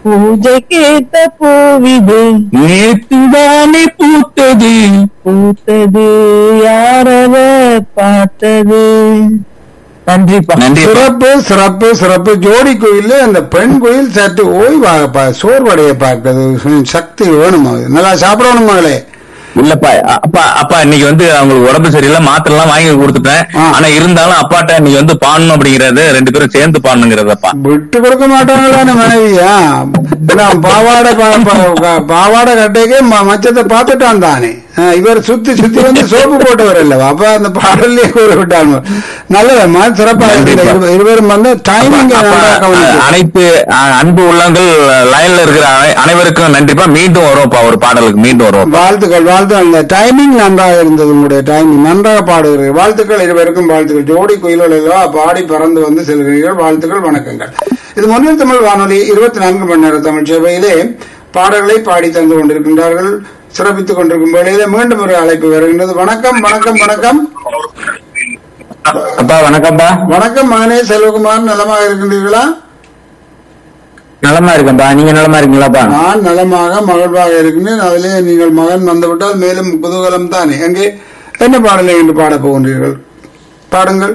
பூஜைக்கேத்த பூவிது நேற்றுதானே பூத்தது பூத்தது யாரவ பார்த்தது நன்றிப்பா நன்றி சிறப்பு சிறப்பு சிறப்பு ஜோடி கோயில்ல அந்த பெண் கோயில் சற்று ஓய்வாக பா- சோர்வடைய பார்க்கிறது சக்தி வேணும் அது. நல்லா சாப்பிடணும் மகளே இல்லப்பா அப்பா அப்பா இன்னைக்கு வந்து அவங்களுக்கு உடம்பு சரியில்லை மாத்திரை எல்லாம் வாங்கி கொடுத்துட்டேன் ஆ. ஆனா இருந்தாலும் அப்பாட்ட இன்னைக்கு வந்து பாடணும் அப்படிங்கறது ரெண்டு பேரும் சேர்ந்து பாடணுங்கிறதப்பா விட்டு கொடுக்க மாட்டாங்களான மனைவியா நான் பாவாடை பா- பா- பாவாடை கட்டைக்கே ம- மச்சத்தை பார்த்துட்டான் தானே ஆ, இவர் சுத்தி சுத்தி வந்து சோப்பு போட்டவர் அல்லவா அப்ப அந்த பாடல்லே கூற விட்டாங்க நல்லதம்மா சிறப்பா நன்றிப்பா. இருவர் இருவரும் வந்து டைமிங் அப்பா, கவனிச்சு அனைத்து அ, அன்பு உள்ளங்கள் லைன்ல இருக்கிற அனை- அனைவருக்கும் நன்றிப்பா மீண்டும் வருவோம்ப்பா ஒரு பாடலுக்கு மீண்டும் வருவோம் வாழ்த்துக்கள் வாழ்த்து அந்த டைமிங் நன்றாக இருந்தது உங்களுடைய டைமிங் நன்றாக பாடுகிறீர்கள் வாழ்த்துக்கள் இருவருக்கும் வாழ்த்துக்கள் ஜோடி குயில்களோ பாடி பறந்து வந்து செல்கிறீர்கள் வாழ்த்துக்கள் வணக்கங்கள் இது முன்னில் தமிழ் வானொலி இருபத்தி நான்கு மணி நேர தமிழ் சேவையிலே பாடல்களை பாடி தந்து கொண்டிருக்கின்றார்கள் சிறப்பித்துக் கொண்டிருக்கும் வேளையிலே மீண்டும் ஒரு அழைப்பு வருகின்றது வணக்கம் வணக்கம் வணக்கம் அப்பா வணக்கம்ப்பா வணக்கம் மகனே செல்வகுமார் நலமாக இருக்கின்றீர்களா நலமா இருக்கேன்ப்பா நீங்க நலமா இருக்கீங்களாப்பா நான் நலமாக மகிழ்வாக இருக்கின்றேன் அதிலே நீங்கள் மகன் வந்துவிட்டால் மேலும் குதூகலம் தானே அங்கே என்ன பாடலை என்று பாடப் போகின்றீர்கள் பாடுங்கள்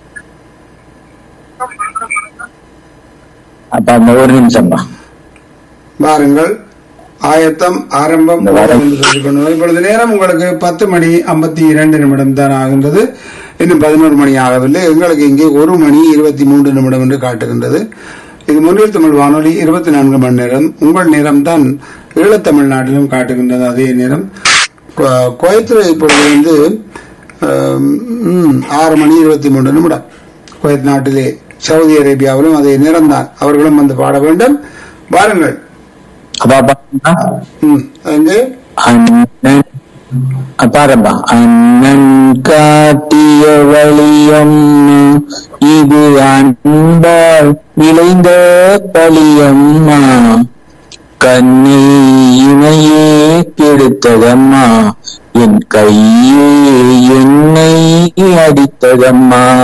அப்பா இந்த ஒரு நிமிஷம்ப்பா வாருங்கள் ஆயத்தம் ஆரம்பம் இந்த வாரம். என்று சொல்லிக் கொண்டு இப்பொழுது நேரம் உங்களுக்கு பத்து மணி ஐம்பத்தி இரண்டு நிமிடம் தான் ஆகின்றது இன்னும் பதினோரு மணி ஆகவில்லை எங்களுக்கு இங்கே ஒரு மணி இருபத்தி மூன்று நிமிடம் என்று காட்டுகின்றது இது முன்னில் தமிழ் வானொலி இருபத்தி நான்கு மணி நேரம் உங்கள் நேரம் தான் ஈழத்தமிழ்நாட்டிலும் காட்டுகின்றது அதே நேரம் கோ- கோயத்தில் இப்பொழுது வந்து ஆம், ம், ஆறு மணி இருபத்தி மூன்று நிமிடம் குவைத் நாட்டிலே சவுதி அரேபியாவிலும் அதே நேரம்தான் அவர்களும் வந்து பாட வேண்டும் வாருங்கள் அப்பா அப்பா ம், அங்கே அண்ணன் பாருப்பா அண்ணன் காட்டிய வழியம் இது அன்பால் விளைந்த பழியம்மா கண்ணி இணையே கெடுத்ததம்மா என் கையே என்னை அடித்ததம்மா